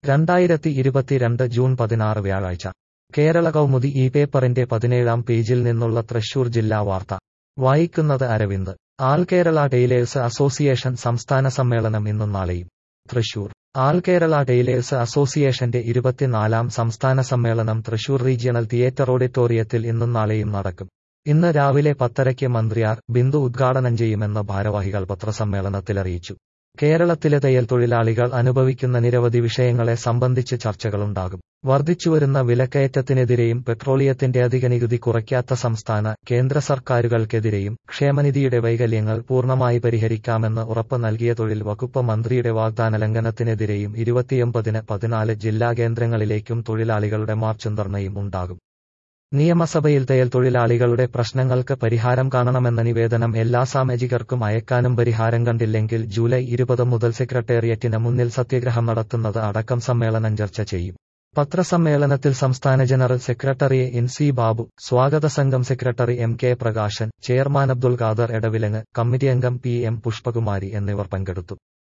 രണ്ടായിരത്തി ഇരുപത്തിരണ്ട് ജൂൺ പതിനാറ് വ്യാഴാഴ്ച കേരള കൗമുദി ഈ പേപ്പറിന്റെ പതിനേഴാം പേജിൽ നിന്നുള്ള തൃശൂർ ജില്ലാ വാർത്ത വായിക്കുന്നത് Aravind all Kerala tailors association സംസ്ഥാന സമ്മേളനം ഇന്നും നാളെയും തൃശൂർ ആൾ കേരള ടൈലേഴ്സ് അസോസിയേഷന്റെ ഇരുപത്തിനാലാം സംസ്ഥാന സമ്മേളനം തൃശൂർ റീജിയണൽ തിയേറ്റർ ഓഡിറ്റോറിയത്തിൽ ഇന്നും നാളെയും നടക്കും ഇന്ന് രാവിലെ പത്തരയ്ക്ക് മന്ത്രി ആർ ബിന്ദു ഉദ്ഘാടനം ചെയ്യുമെന്ന് ഭാരവാഹികൾ പത്രസമ്മേളനത്തിൽ അറിയിച്ചു കേരളത്തിലെ തയ്യൽ തൊഴിലാളികൾ അനുഭവിക്കുന്ന നിരവധി വിഷയങ്ങളെ സംബന്ധിച്ച് ചർച്ചകളുണ്ടാകും വർദ്ധിച്ചുവരുന്ന വിലക്കയറ്റത്തിനെതിരെയും പെട്രോളിയത്തിന്റെ അധിക നികുതി കുറയ്ക്കാത്ത സംസ്ഥാന കേന്ദ്ര സർക്കാരുകൾക്കെതിരെയും ക്ഷേമനിധിയുടെ വൈകല്യങ്ങൾ പൂർണ്ണമായി പരിഹരിക്കാമെന്ന് ഉറപ്പ് നൽകിയ തൊഴിൽ വകുപ്പ് മന്ത്രിയുടെ വാഗ്ദാന ലംഘനത്തിനെതിരെയും ഇരുപത്തിയൊമ്പതിന് പതിനാല് ജില്ലാ കേന്ദ്രങ്ങളിലേക്കും തൊഴിലാളികളുടെ മാർച്ചും ധർണയും ഉണ്ടാകും നിയമസഭയിൽ തയ്യൽ തൊഴിലാളികളുടെ പ്രശ്നങ്ങൾക്ക് പരിഹാരം കാണണമെന്ന നിവേദനം എല്ലാ സാമാജികർക്കും അയക്കാനും പരിഹാരം കണ്ടില്ലെങ്കിൽ ജൂലൈ ഇരുപത് മുതൽ സെക്രട്ടേറിയറ്റിന് മുന്നിൽ സത്യഗ്രഹം നടത്തുന്നത് അടക്കം സമ്മേളനം ചർച്ച ചെയ്യും പത്രസമ്മേളനത്തിൽ സംസ്ഥാന general secretary N C Babu സ്വാഗത സംഘം secretary M K Prakashan chairman Abdul Khader Edavilangu committee അംഗം പി എം പുഷ്പകുമാരി എന്നിവർ പങ്കെടുത്തു